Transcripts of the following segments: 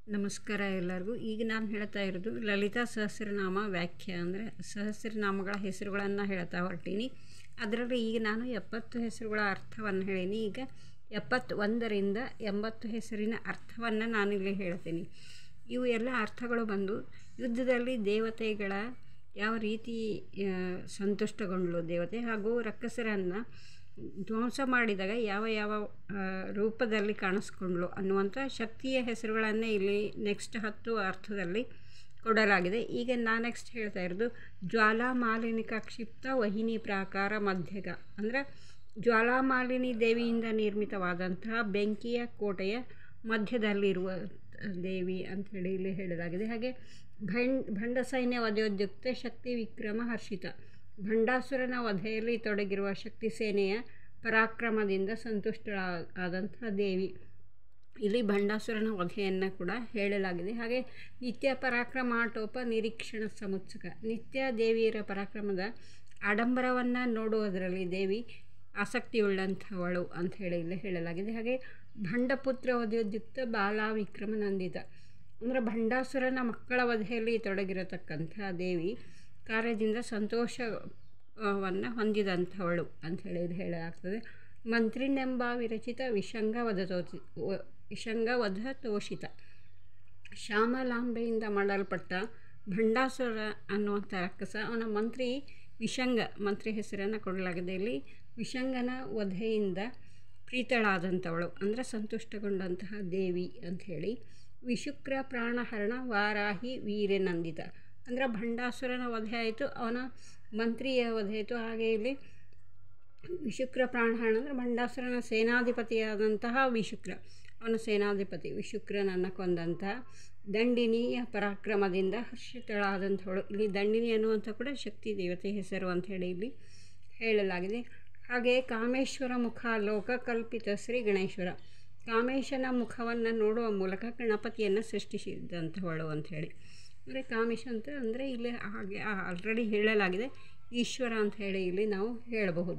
ನಮಸ್ಕಾರ ಎಲ್ಲರಿಗೂ ಈಗ ನಾನು ಹೇಳ್ತಾ ಇರೋದು ಲಲಿತಾ ಸಹಸ್ರನಾಮ ವ್ಯಾಖ್ಯೆ ಅಂದರೆ ಸಹಸ್ರನಾಮಗಳ ಹೆಸರುಗಳನ್ನು ಹೇಳ್ತಾ ಹೊರಟೀನಿ ಅದರಲ್ಲಿ ಈಗ ನಾನು ಎಪ್ಪತ್ತು ಹೆಸರುಗಳ ಅರ್ಥವನ್ನು ಹೇಳೀನಿ ಈಗ ಎಪ್ಪತ್ತೊಂದರಿಂದ ಎಂಬತ್ತು ಹೆಸರಿನ ಅರ್ಥವನ್ನು ನಾನಿಲ್ಲಿ ಹೇಳ್ತೀನಿ ಇವು ಎಲ್ಲ ಅರ್ಥಗಳು ಬಂದು ಯುದ್ಧದಲ್ಲಿ ದೇವತೆಗಳ ಯಾವ ರೀತಿ ಆ, ಸಂತುಷ್ಟಗೊಂಡಳು ದೇವತೆ ಹಾಗೂ ರಕ್ಕಸರನ್ನು ಧ್ವಂಸ ಮಾಡಿದಾಗ ಯಾವ ಯಾವ ಆ, ರೂಪದಲ್ಲಿ ಕಾಣಿಸ್ಕೊಂಡ್ಳು ಅನ್ನುವಂಥ ಶಕ್ತಿಯ ಹೆಸರುಗಳನ್ನೇ ಇಲ್ಲಿ ನೆಕ್ಸ್ಟ್ ಹತ್ತು ಅರ್ಥದಲ್ಲಿ ಕೊಡಲಾಗಿದೆ ಈಗ ನಾನು ನೆಕ್ಸ್ಟ್ ಹೇಳ್ತಾ ಇರೋದು ಜ್ವಾಲಾಮಾಲಿನಿಕ ಕ್ಷಿಪ್ತ ವಹಿನಿ ಪ್ರಾಕಾರ ಮಧ್ಯಗ ಅಂದರೆ ಜ್ವಾಲಾಮಾಲಿನಿ ದೇವಿಯಿಂದ ನಿರ್ಮಿತವಾದಂತಹ ಬೆಂಕಿಯ ಕೋಟೆಯ ಮಧ್ಯದಲ್ಲಿರುವ ದೇವಿ ಅಂಥೇಳಿ ಇಲ್ಲಿ ಹೇಳಲಾಗಿದೆ ಹಾಗೆ ಭಂಡ್ ಭಂಡ ಸೈನ್ಯ ವಧೆಯೋದ್ಯುಕ್ತ ಶಕ್ತಿ ವಿಕ್ರಮ ಹರ್ಷಿತ ಭಂಡಾಸುರನ ವಧೆಯಲ್ಲಿ ತೊಡಗಿರುವ ಶಕ್ತಿ ಸೇನೆಯ ಪರಾಕ್ರಮದಿಂದ ಸಂತುಷ್ಟಳಾದಂತಹ ದೇವಿ ಇಲ್ಲಿ ಭಂಡಾಸುರನ ವಧೆಯನ್ನು ಕೂಡ ಹೇಳಲಾಗಿದೆ ಹಾಗೆ ನಿತ್ಯ ಪರಾಕ್ರಮಾಟೋಪ ನಿರೀಕ್ಷಣ ಸಮುತ್ಸುಕ ನಿತ್ಯ ದೇವಿಯರ ಪರಾಕ್ರಮದ ಆಡಂಬರವನ್ನು ನೋಡುವುದರಲ್ಲಿ ದೇವಿ ಆಸಕ್ತಿಯುಳ್ಳಂಥವಳು ಅಂತ ಹೇಳಿ ಇಲ್ಲಿ ಹೇಳಲಾಗಿದೆ ಹಾಗೆ ಭಂಡಪುತ್ರ ವಧೆಯುದ್ಯುಕ್ತ ಬಾಲ ವಿಕ್ರಮ ನಂದಿತ ಅಂದರೆ ಭಂಡಾಸುರನ ಮಕ್ಕಳ ವಧೆಯಲ್ಲಿ ತೊಡಗಿರತಕ್ಕಂಥ ದೇವಿ ಕಾರ್ಯದಿಂದ ಸಂತೋಷವನ್ನು ಹೊಂದಿದಂಥವಳು ಅಂಥೇಳಿ ಇದು ಹೇಳಲಾಗ್ತದೆ ಮಂತ್ರಿನೆಂಬ ವಿರಚಿತ ವಿಷಂಗ ವಧತೋತಿ ವ- ವಿಷಂಗ ವಧ ತೋಷಿತ ಶ್ಯಾಮಲಾಂಬೆಯಿಂದ ಮಾಡಲ್ಪಟ್ಟ ಭಂಡಾಸುರ ಅನ್ನುವಂಥ ರಕ್ಕಸ ಅವನ ಮಂತ್ರಿ ವಿಷಂಗ ಮಂತ್ರಿ ಹೆಸರನ್ನು ಕೊಡಲಾಗಿದೆ ಇಲ್ಲಿ ವಿಷಂಗನ ವಧೆಯಿಂದ ಪ್ರೀತಳಾದಂಥವಳು ಅಂದರೆ ಸಂತುಷ್ಟಗೊಂಡಂತಹ ದೇವಿ ಅಂಥೇಳಿ ವಿಶುಕ್ರ ಪ್ರಾಣಹರಣ ವಾರಾಹಿ ವೀರ್ಯನಂದಿತ ಅಂದರೆ ಭಂಡಾಸುರನ ವಧೆ ಆಯಿತು ಅವನ ಮಂತ್ರಿಯ ವಧೆ ಆಯಿತು ಹಾಗೆ ಇಲ್ಲಿ ವಿಶುಕ್ರ ಪ್ರಾಣಹರಣ ಅಂದರೆ ಭಂಡಾಸುರನ ಸೇನಾಧಿಪತಿಯಾದಂತಹ ವಿಶುಕ್ರ ಅವನ ಸೇನಾಧಿಪತಿ ವಿಶುಕ್ರನನ್ನು ಕೊಂದಂತಹ ದಂಡಿನಿಯ ಪರಾಕ್ರಮದಿಂದ ಹರ್ಷಿತಳಾದಂಥವಳು ಇಲ್ಲಿ ದಂಡಿನಿ ಅನ್ನುವಂಥ ಕೂಡ ಶಕ್ತಿ ದೇವತೆ ಹೆಸರು ಅಂತ ಹೇಳಿ ಇಲ್ಲಿ ಹೇಳಲಾಗಿದೆ ಹಾಗೆ ಕಾಮೇಶ್ವರ ಮುಖ ಲೋಕ ಕಲ್ಪಿತ ಶ್ರೀ ಗಣೇಶ್ವರ ಕಾಮೇಶನ ಮುಖವನ್ನು ನೋಡುವ ಮೂಲಕ ಗಣಪತಿಯನ್ನು ಸೃಷ್ಟಿಸಿದಂಥವಳು ಅಂಥೇಳಿ ಅಂದರೆ ಕಾಮೇಶ ಅಂತ ಅಂದರೆ ಇಲ್ಲಿ ಹಾಗೆ ಆಲ್ರೆಡಿ ಹೇಳಲಾಗಿದೆ ಈಶ್ವರ ಅಂತ ಹೇಳಿ ಇಲ್ಲಿ ನಾವು ಹೇಳಬಹುದು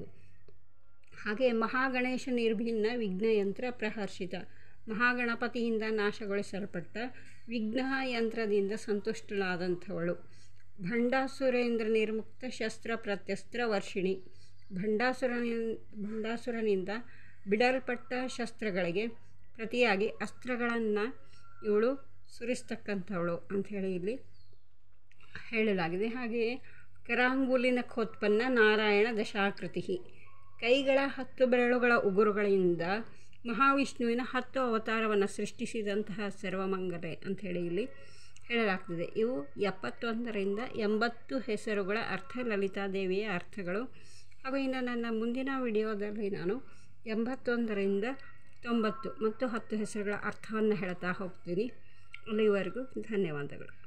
ಹಾಗೆ ಮಹಾಗಣೇಶ ನಿರ್ಭಿನ್ನ ವಿಘ್ನಯಂತ್ರ ಪ್ರಹರ್ಷಿತ ಮಹಾಗಣಪತಿಯಿಂದ ನಾಶಗೊಳಿಸಲ್ಪಟ್ಟ ವಿಘ್ನ ಯಂತ್ರದಿಂದ ಸಂತುಷ್ಟಳಾದಂಥವಳು ಭಂಡಾಸುರೇಂದ್ರ ನಿರ್ಮುಕ್ತ ಶಸ್ತ್ರ ಪ್ರತ್ಯಸ್ತ್ರ ವರ್ಷಿಣಿ ಭಂಡಾಸುರನಿ ಭಂಡಾಸುರನಿಂದ ಬಿಡಲ್ಪಟ್ಟ ಶಸ್ತ್ರಗಳಿಗೆ ಪ್ರತಿಯಾಗಿ ಅಸ್ತ್ರಗಳನ್ನು ಇವಳು ಸುರಿಸ್ತಕ್ಕಂಥವಳು ಅಂಥೇಳಿ ಇಲ್ಲಿ ಹೇಳಲಾಗಿದೆ ಹಾಗೆಯೇ ಕರಾಂಗುಲಿನ ಖೋತ್ಪನ್ನ ನಾರಾಯಣ ದಶಾಕೃತಿ ಕೈಗಳ ಹತ್ತು ಬೆರಳುಗಳ ಉಗುರುಗಳಿಂದ ಮಹಾವಿಷ್ಣುವಿನ ಹತ್ತು ಅವತಾರವನ್ನು ಸೃಷ್ಟಿಸಿದಂತಹ ಸರ್ವಮಂಗಲೆ ಅಂಥೇಳಿ ಇಲ್ಲಿ ಹೇಳಲಾಗ್ತದೆ ಇವು ಎಪ್ಪತ್ತೊಂದರಿಂದ ಎಂಬತ್ತು ಹೆಸರುಗಳ ಅರ್ಥ ಲಲಿತಾದೇವಿಯ ಅರ್ಥಗಳು ಹಾಗೂ ಇನ್ನು ನನ್ನ ಮುಂದಿನ ವಿಡಿಯೋದಲ್ಲಿ ನಾನು ಎಂಬತ್ತೊಂದರಿಂದ ತೊಂಬತ್ತು ಮತ್ತು ಹತ್ತು ಹೆಸರುಗಳ ಅರ್ಥವನ್ನು ಹೇಳ್ತಾ ಹೋಗ್ತೀನಿ ಅಲ್ಲಿವರೆಗೂ ಧನ್ಯವಾದಗಳು